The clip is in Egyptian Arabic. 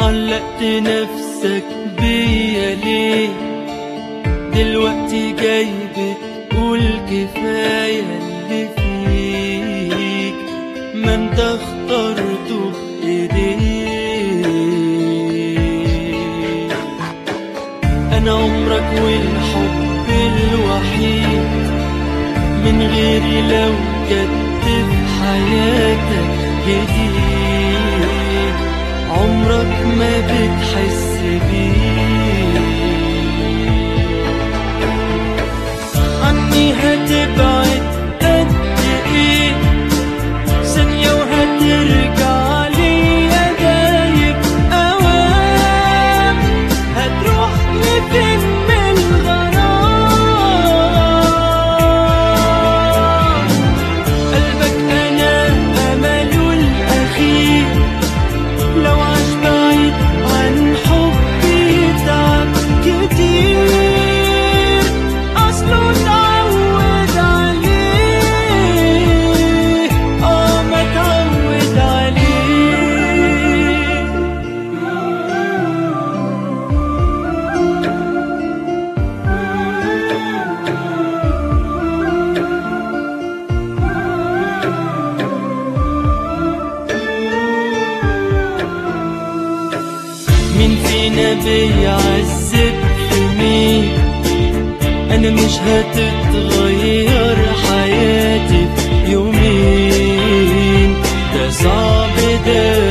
علقت نفسك بيا ليه دلوقتي جاي بتقول كفاية اللي فيك ما انت اخترته بايديك انا عمرك والحب الوحيد من غيري لو جد في حياتك جديد عمرك ما بتحس بيه عني هتبعد قد ايه ثانية وهترجع ليا دايب أوام هتروح لفين من الغرام قلبك أنا أمله الأخير لو عاش بعيد عن حبي تعب كتير أصله اتعود عليه اه ما اتعود عليه مين فينا بيعذب في مين انا مش هتتغير حياتي في يومين ده صعب ده